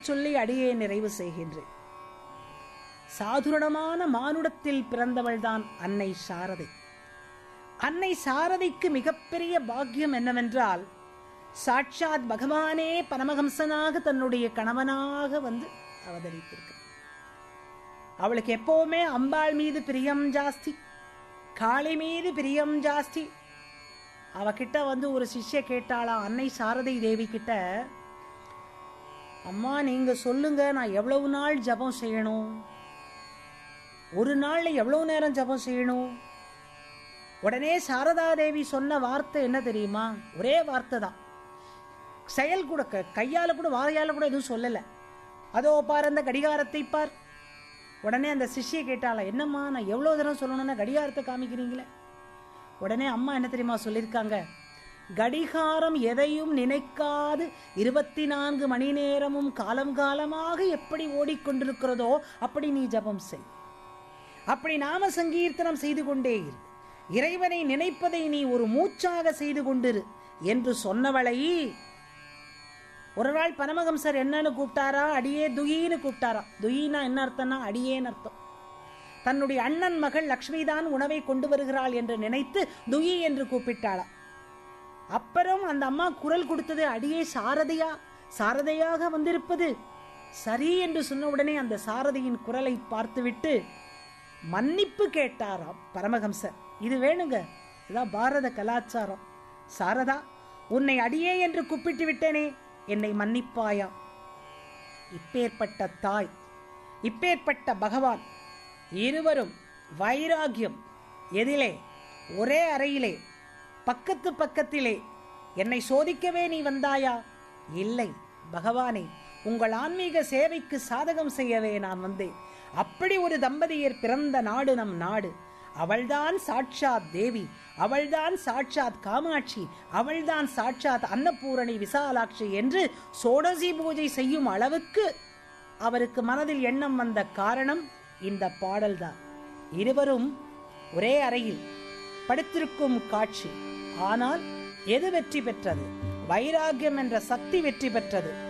சொல்லி அடியே நிறைவு செய்கின்றேன் சாதுரணமான மானுடத்தில் பிறந்தவள்தான் அன்னை சாரதை அன்னை சாரதைக்கு மிகப்பெரிய பாக்கியம் என்னவென்றால் சாட்சாத் பகவானே பரமஹம்சனாக தன்னுடைய கணவனாக வந்து அவதரித்திருக்க அவளுக்கு எப்பவுமே அம்பாள் மீது பிரியம் ஜாஸ்தி காளி மீது பிரியம் ஜாஸ்தி அவகிட்ட வந்து ஒரு சிஷ்ய கேட்டாளா அன்னை சாரதை தேவி கிட்ட அம்மா நீங்க சொல்லுங்க நான் எவ்வளவு நாள் ஜபம் செய்யணும் ஒரு நாள்ல எவ்வளவு நேரம் ஜபம் செய்யணும் உடனே சாரதா தேவி சொன்ன வார்த்தை என்ன தெரியுமா ஒரே வார்த்தை தான் செயல் கூட க- கையால கூட வாயால கூட எதுவும் சொல்லல அதோ பார் அந்த கடிகாரத்தை பார் உடனே அந்த சிஷ்யை கேட்டாளா என்னம்மா நான் எவ்வளவு தரம் சொல்லணும்னா கடிகாரத்தை காமிக்கிறீங்களே உடனே அம்மா என்ன தெரியுமா சொல்லியிருக்காங்க கடிகாரம் எதையும் நினைக்காது இருபத்தி நான்கு மணி நேரமும் காலம் காலமாக எப்படி ஓடிக்கொண்டிருக்கிறதோ அப்படி நீ ஜபம் செய் அப்படி நாம சங்கீர்த்தனம் செய்து கொண்டே இரு இறைவனை நினைப்பதை நீ ஒரு மூச்சாக செய்து கொண்டிரு என்று சொன்னவளை ஒரு நாள் பரமஹம்சர் என்னன்னு கூப்பிட்டாரா அடியே துயின்னு கூப்பிட்டாரா துயின்னா என்ன அர்த்தம்னா அடியேன்னு அர்த்தம் தன்னுடைய அண்ணன் மகள் லக்ஷ்மி தான் உணவை கொண்டு வருகிறாள் என்று நினைத்து துயி என்று கூப்பிட்டாளா அப்புறம் அந்த அம்மா குரல் கொடுத்தது அடியே சாரதையா சாரதையாக வந்திருப்பது சரி என்று சொன்ன உடனே அந்த சாரதியின் குரலை பார்த்துவிட்டு மன்னிப்பு கேட்டாராம் பரமஹம்சர் இது வேணுங்க இதான் பாரத கலாச்சாரம் சாரதா உன்னை அடியே என்று கூப்பிட்டு விட்டேனே என்னை மன்னிப்பாயா இப்பேற்பட்ட தாய் இப்பேற்பட்ட பகவான் இருவரும் வைராகியம் எதிலே ஒரே அறையிலே பக்கத்து பக்கத்திலே என்னை சோதிக்கவே நீ வந்தாயா இல்லை பகவானே உங்கள் ஆன்மீக சேவைக்கு சாதகம் செய்யவே நான் வந்தேன் அப்படி ஒரு தம்பதியர் பிறந்த நாடு நம் நாடு அவள்தான் சாட்சாத் தேவி அவள்தான் சாட்சாத் காமாட்சி அவள்தான் சாட்சாத் அன்னபூரணி விசாலாட்சி என்று சோடசி பூஜை செய்யும் அளவுக்கு அவருக்கு மனதில் எண்ணம் வந்த காரணம் இந்த பாடல்தான் இருவரும் ஒரே அறையில் படுத்திருக்கும் காட்சி ஆனால் எது வெற்றி பெற்றது வைராகியம் என்ற சக்தி வெற்றி பெற்றது